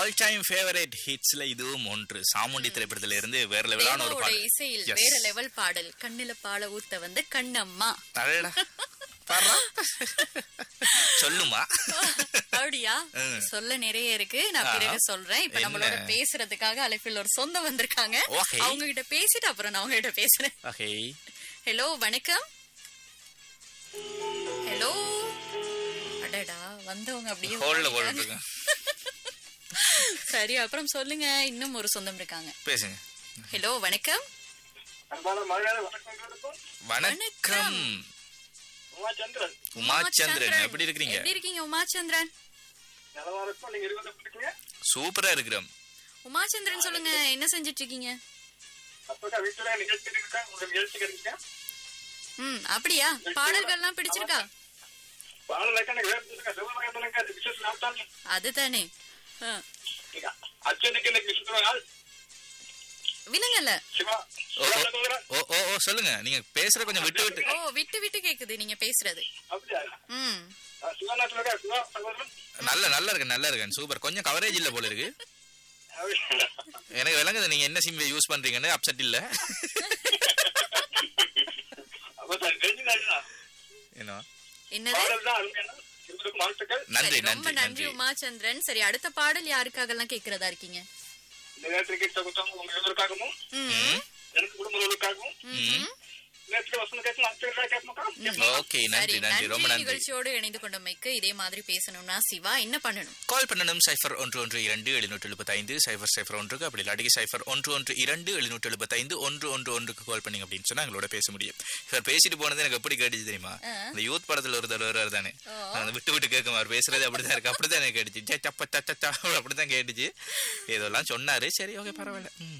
All time favourite ஹிட்ஸ்ல இதுவும் ஒன்று சாமுண்டி திரைப்படத்துல இருந்து வேற லெவலான ஒரு தேவாவோட பாடல் இசையில் Yes. வேற லெவல் பாடல் கண்ணுல பால ஊத்த வந்து கண்ணம்மா அடடா. பாருடா. சொல்லுமா அப்படியா சொல்ல நிறைய இருக்கு நான் ஆ. பிறகு சொல்றேன் இப்ப என்ன? நம்மளோட பேசுறதுக்காக அழைப்பில் ஒரு சொந்தம் வந்திருக்காங்க Okay. அவங்க கிட்ட பேசிட்டு அப்புறம் நான் அவங்க கிட்ட பேசுறேன் ஓகே ஹலோ வணக்கம் ஹலோ அடடா வந்தவங்க அப்படியே ஹோல்ல ஓடிட்டாங்க. போட்டுருங்க சரி அப்புறம் சொல்லுங்க இன்னும் ஒரு சொந்தம் இருக்காங்க பேசுங்க ஹலோ வணக்கம் அன்பான மழை வணக்கங்களுக்கும் வணக்கம் உமாச்சந்திரன் உமாச்சந்திரன் எப்படி இருக்கிறீங்க எப்படி இருக்கீங்க உமாச்சந்திரன் நலமா இருக்கும் நீங்க இருக்கிறத இருக்கீங்க சூப்பரா இருக்கிறோம் உமாச்சந்திரன் சொல்லுங்க என்ன செஞ்சிட்டு இருக்கீங்க அப்பக்கா வீட்டுல நிகழ்ச்சி இருக்கா உங்க நிகழ்ச்சி கிடைக்கா ம் அப்படியா பாடல்கள்லாம் பிடிச்சிருக்கா பாடலக்க எனக்கு வேறு இருக்கா சிவமகனுக்கு அது விசேஷ நாள் தானே அதுதானே ஆ. அச்சனுக்கு எனக்கு விசித்திர நாள் விலங்கல்ல சிவா ஓ, ஓ. சகோதரன் ஓ ஓ ஓ சொல்லுங்க நீங்க பேசுற கொஞ்சம் விட்டு விட்டு ஓ விட்டு விட்டு கேக்குது நீங்க பேசுறது அப்படியா ம் சிவநாட்டில் இருக்கா சிவா சகோதரன் நல்ல நல்லா இருக்கு நல்லா இருக்கு சூப்பர் கொஞ்சம் கவரேஜ் இல்ல போல இருக்கு அப்படியா? எனக்கு விளங்குது நீங்க என்ன சிம் யூஸ் பண்றீங்கன்னு அப்செட் இல்ல அப்ப சார் தெரிஞ்சுதாச்சுனா என்ன என்னது பாடல் தான் அருமையான இருவருக்கும் வாழ்த்துக்கள் நன்றி சரி, ரொம்ப நன்றி நன்றி நன்றி உமாச்சந்திரன் சரி அடுத்த பாடல் யாருக்காக எல்லாம் கேக்குறதா இருக்கீங்க இந்த நேரத்தில் கேட்ட குத்தம் உங்க இருவருக்காகவும் ம் எனக்கு குடும்பங்களுக்காகவும் ம் நேற்று வசந்த கேட்கணும் அடுத்த கேட்கணும் ஓகே நன்றி சரி நன்றி ரொம்ப நன்றி நிகழ்ச்சியோடு இணைந்து கொண்டமைக்கு இதே மாதிரி பேசணும்னா சிவா என்ன பண்ணணும் கால் பண்ணணும் சைஃபர் ஒன்று ஒன்று இரண்டு எழுநூற்று எழுபத்தைந்து சைஃபர் சைஃபர் ஒன்றுக்கு அப்படி இல்லாட்டி சைஃபர் ஒன்று ஒன்று இரண்டு எழுநூற்று எழுபத்தைந்து ஒன்று ஒன்று ஒன்றுக்கு கால் பண்ணீங்க அப்படின்னு சொன்னா எங்களோட பேச முடியும் இவர் பேசிட்டு போனது எனக்கு எப்படி கேட்டுச்சு தெரியுமா இந்த யூத் படத்துல ஒரு தடவை தானே அந்த விட்டு விட்டு கேட்கும் அவர் பேசுறது அப்படிதான் இருக்கு அப்படிதான் எனக்கு கேட்டுச்சு சே, சப்ப சச்ச ச அப்படிதான் கேட்டுச்சு ஏதோலாம் சொன்னாரு சரி ஓகே பரவாயில்ல ம்.